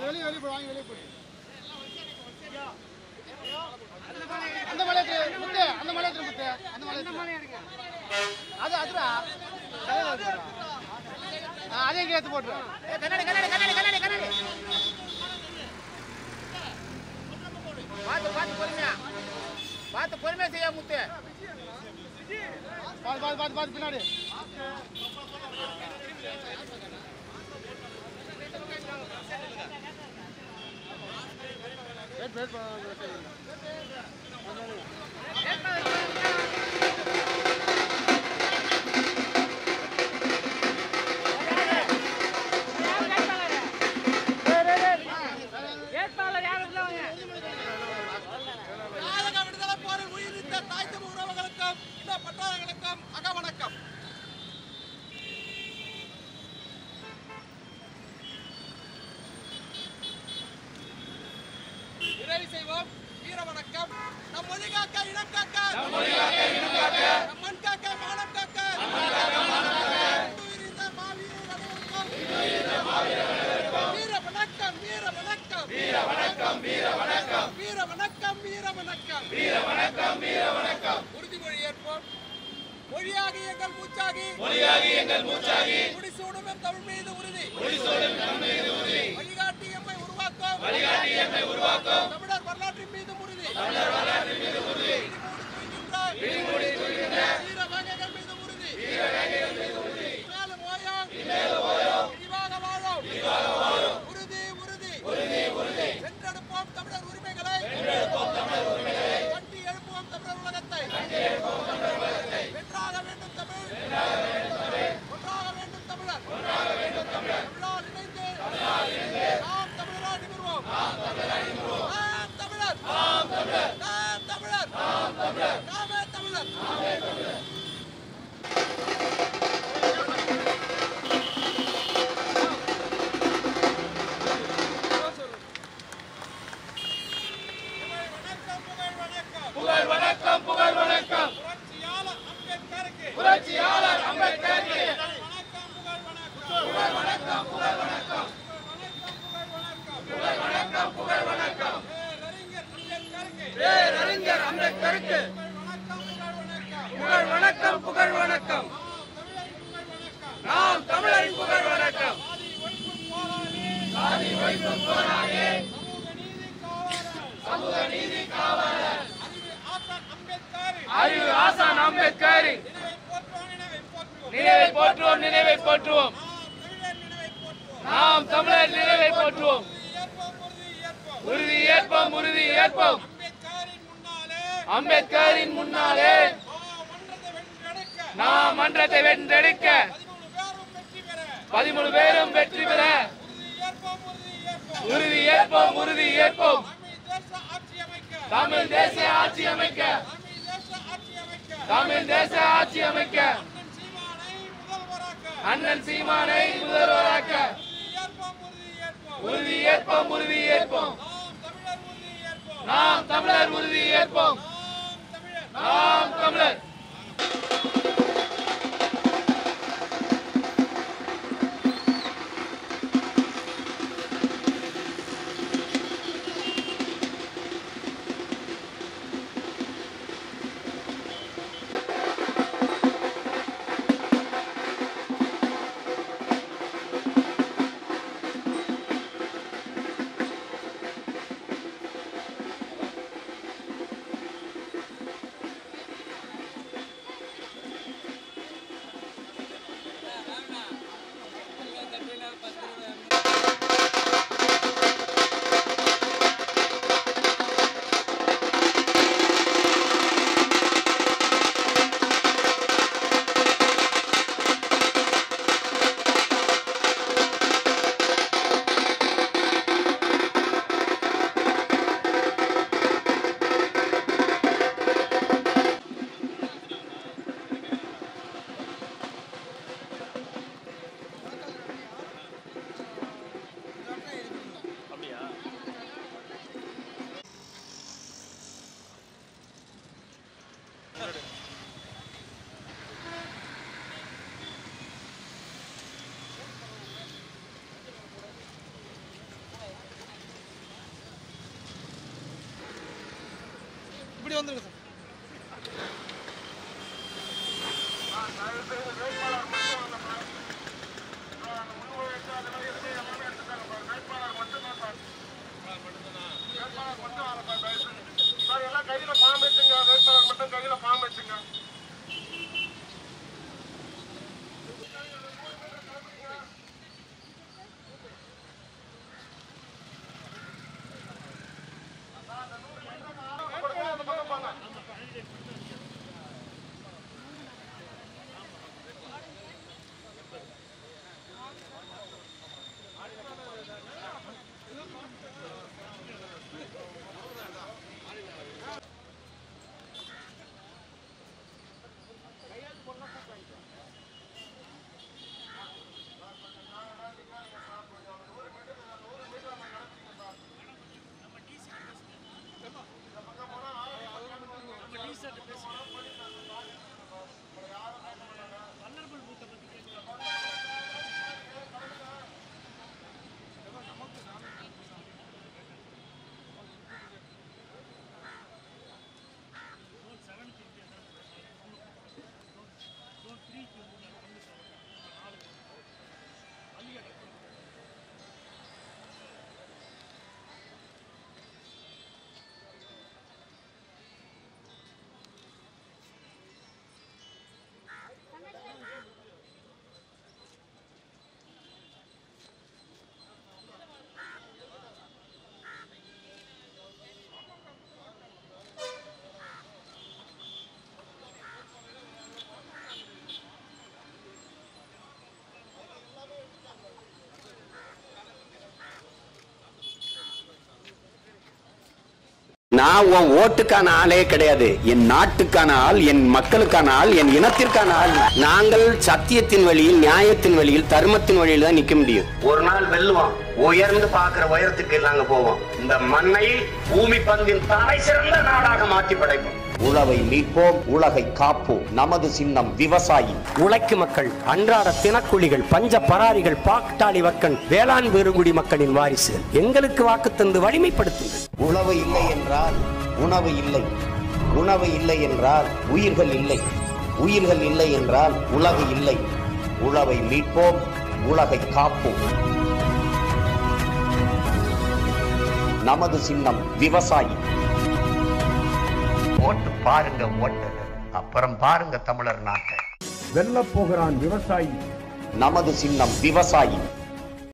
வெளியே வெளியே போய் வாங்கி வெளியே போய் அந்த மலையத்துல முத்து அந்த மலையத்துல முத்து அந்த மலையத்துல அது அதுடா தலையில வச்சுடா. ஆ, அதையும் இங்கே எடுத்து போட்டுரு கண்ணாடி கண்ணாடி கண்ணாடி கண்ணாடி கண்ணாடி பார்த்து பார்த்து பொறுமையா பார்த்து பொறுமையா செய்ய முத்து பாத்து பாத்து பாத்து பாத்து பின்னாடி வெயிட் வெயிட் நாயக விடுதலை போரில் உயிரிழந்த தாய் தமிழ் உறவுகளுக்கும் இந்த பட்டாளங்களுக்கும் அகவணக்கம் நிறைவு செய்வோம் வீர வணக்கம் நம் மொழி காக்க இனம் காக்க நம் மண் காக்க மானம் காக்க உயிரிழந்த மாவீரர் அனைவருக்கும் வீர வணக்கம் வீர வணக்கம் வீர வணக்கம் வீர வணக்கம் வீர வணக்கம் வீர வணக்கம் வீர வணக்கம் வீர வணக்கம் உறுதிமொழி ஏற்போம் மொழியாகி எங்கள் மூச்சாகி மொழியாகி எங்கள் மூச்சாகி முடிசூடும் எம் தமிழ் மீது உறுதி முடிசூடும் தமிழ் மீது உறுதி வழிகாட்டி எம்மை உருவாக்கும் வழிகாட்டி எம்மை உருவாக்கும் தமிழர் வரலாற்றின் மீது உறுதி தமிழர் வரலாற்றின் மீது உறுதி விழிமூடி துயில்கின்ற வீர வேங்கைகள் மீது உறுதி வீர வேங்கைகள் மீது உறுதி மேலும் ஓயோம் மேலும் ஓயோம் விரிவாக வாழும் விரிவாக வாழும் உறுதி உறுதி உறுதி உறுதி வென்றெடுப்போம் தமிழர் உரிமைகளை வென்றெடுப்போம் தமிழர் உரிமைகளை கட்டி எழுப்புவோம் தமிழர் உலகத்தை கட்டி எழுப்புவோம் தமிழர் உலகத்தை வென்றாக வேண்டும் தமிழ் வென்றாக வேண்டும் தமிழ் ஒன்றாக வேண்டும் தமிழர் ஒன்றாக வேண்டும் தமிழர் தமிழால் இணைந்து தமிழால் இணைந்து நாம் தமிழராக நிமிர்வோம் நாம் தமிழராக நிமிர்வோம் நாம் தமிழர் நாம் தமிழர் நாம் தமிழர் நாம் தமிழர் நாமே தமிழர் நாமே தமிழர் புகழ் வணக்கம் புகழ் வணக்கம் புரட்சியாளர் அம்பேத்கருக்கு புரட்சியாளர் அம்பேத்கருக்கு வணக்கம் புகழ் வணக்கம் புகழ் வணக்கம் புகழ் வணக்கம் புகழ் வணக்கம் புகழ் வணக்கம் பேரறிஞர் அம்பேத்கருக்கு புகழ் வணக்கம் புகழ் வணக்கம் நாம் தமிழரின் புகழ் வணக்கம் சாதி ஒழிப்பு போராளி சமூக நீதி காவலர் அறிவு ஆசான் அம்பேத்கர் நினைவை போற்றுவோம் நினைவை போற்றுவோம் நாம் தமிழர் நினைவை போற்றுவோம் உறுதி ஏற்போம் உறுதி ஏற்போம் அம்பேத்கரின் முன்னாலே நாம் மன்றத்தை வென்றெடுக்க பதிமூணு பேரும் வெற்றி பெற உறுதி ஏற்போம் உறுதி ஏற்போம் தமிழ் தேச ஆட்சி அமைக்க தமிழ் தேச ஆட்சி அமைக்க அண்ணன் சீமானை முதல்வராக்க உறுதி ஏற்போம் உறுதி ஏற்போம் நாம் தமிழர் உறுதி ஏற்போம் நாம் தமிழர் கொஞ்சம் வந்துருங்க சார் கையில பாம்பு வச்சுங்க வேட்பாளர் மட்டும் கையில பாம்பு வச்சுங்க நான் உன் ஓட்டுக்கான ஆளே கிடையாது என் நாட்டுக்கான ஆள் என் மக்களுக்கான ஆள் என் இனத்திற்கான ஆள் நாங்கள் சத்தியத்தின் வழியில் நியாயத்தின் வழியில் தர்மத்தின் வழியில் தான் நிக்க முடியும் ஒரு நாள் வெல்லுவோம் உயர்ந்து பார்க்கிற உயரத்துக்கு நாங்க போவோம் இந்த மண்ணை பூமி பந்தின் தலை சிறந்த நாடாக மாற்றி படைப்போம் உழவை மீட்போம் உலகை காப்போம் நமது சின்னம் விவசாயி உழைக்கும் மக்கள் அன்றாட தினக்கூலிகள் பஞ்ச பராரிகள் பாக்டாளி வக்கன் வேளாண் பெருங்குடி மக்களின் வாரிசுகள் எங்களுக்கு வாக்கு தந்து வலிமைப்படுத்துங்கள் உழவு இல்லை என்றால் உணவு இல்லை உணவு இல்லை என்றால் உயிர்கள் இல்லை உயிர்கள் இல்லை என்றால் உலகு இல்லை உழவை மீட்போம் உலகை காப்போம் நமது சின்னம் விவசாயி ஓட்டு பாருங்க ஓட்டு அப்புறம் பாருங்க தமிழர் நாட்டை வெல்லப் போகிறான் விவசாயி நமது சின்னம் விவசாயி